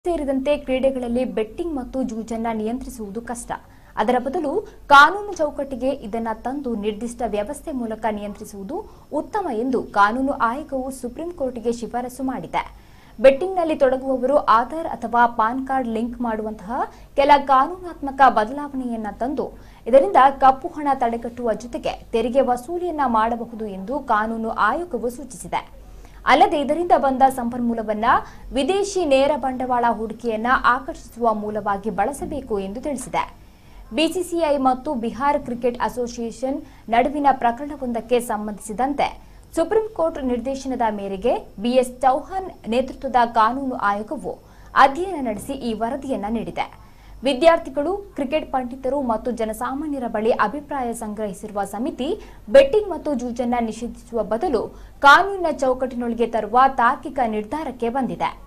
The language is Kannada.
ಸೇರಿದಂತೆ ಕ್ರೀಡೆಗಳಲ್ಲಿ ಬೆಟ್ಟಿಂಗ್ ಮತ್ತು ಜೂಜನ್ನ ನಿಯಂತ್ರಿಸುವುದು ಕಷ್ಟ ಅದರ ಬದಲು ಕಾನೂನು ಚೌಕಟ್ಟಿಗೆ ಇದನ್ನ ತಂದು ನಿರ್ದಿಷ್ಟ ವ್ಯವಸ್ಥೆ ಮೂಲಕ ನಿಯಂತ್ರಿಸುವುದು ಉತ್ತಮ ಎಂದು ಕಾನೂನು ಆಯೋಗವು ಸುಪ್ರೀಂ ಕೋರ್ಟ್ಗೆ ಶಿಫಾರಸು ಮಾಡಿದೆ ಬೆಟ್ಟಿಂಗ್ನಲ್ಲಿ ತೊಡಗುವವರು ಆಧಾರ್ ಅಥವಾ ಪಾನ್ ಕಾರ್ಡ್ ಲಿಂಕ್ ಮಾಡುವಂತಹ ಕೆಲ ಕಾನೂನಾತ್ಮಕ ಬದಲಾವಣೆಯನ್ನ ತಂದು ಇದರಿಂದ ಕಪ್ಪು ಹಣ ತಡೆಗಟ್ಟುವ ಜೊತೆಗೆ ತೆರಿಗೆ ವಸೂಲಿಯನ್ನ ಮಾಡಬಹುದು ಎಂದು ಕಾನೂನು ಆಯೋಗವು ಸೂಚಿಸಿದೆ ಅಲ್ಲದೆ ಇದರಿಂದ ಬಂದ ಸಂಪನ್ಮೂಲವನ್ನ ವಿದೇಶಿ ನೇರ ಬಂಡವಾಳ ಹೂಡಿಕೆಯನ್ನ ಆಕರ್ಷಿಸುವ ಮೂಲವಾಗಿ ಬಳಸಬೇಕು ಎಂದು ತಿಳಿಸಿದೆ ಬಿಸಿಸಿಐ ಮತ್ತು ಬಿಹಾರ್ ಕ್ರಿಕೆಟ್ ಅಸೋಸಿಯೇಷನ್ ನಡುವಿನ ಪ್ರಕರಣವೊಂದಕ್ಕೆ ಸಂಬಂಧಿಸಿದಂತೆ ಸುಪ್ರೀಂ ಕೋರ್ಟ್ ನಿರ್ದೇಶನದ ಮೇರೆಗೆ ಬಿಎಸ್ ಚೌಹಾಣ್ ನೇತೃತ್ವದ ಕಾನೂನು ಆಯೋಗವು ಅಧ್ಯಯನ ನಡೆಸಿ ಈ ವರದಿಯನ್ನ ನೀಡಿದೆ ವಿದ್ಯಾರ್ಥಿಗಳು ಕ್ರಿಕೆಟ್ ಪಂಡಿತರು ಮತ್ತು ಜನಸಾಮಾನ್ಯರ ಬಳಿ ಅಭಿಪ್ರಾಯ ಸಂಗ್ರಹಿಸಿರುವ ಸಮಿತಿ ಬೆಟ್ಟಿಂಗ್ ಮತ್ತು ಜೂಜನ್ನ ನಿಷೇಧಿಸುವ ಬದಲು ಕಾನೂನಿನ ಚೌಕಟ್ಟಿನೊಳಗೆ ತರುವ ತಾರ್ಕಿಕ ನಿರ್ಧಾರಕ್ಕೆ ಬಂದಿದೆ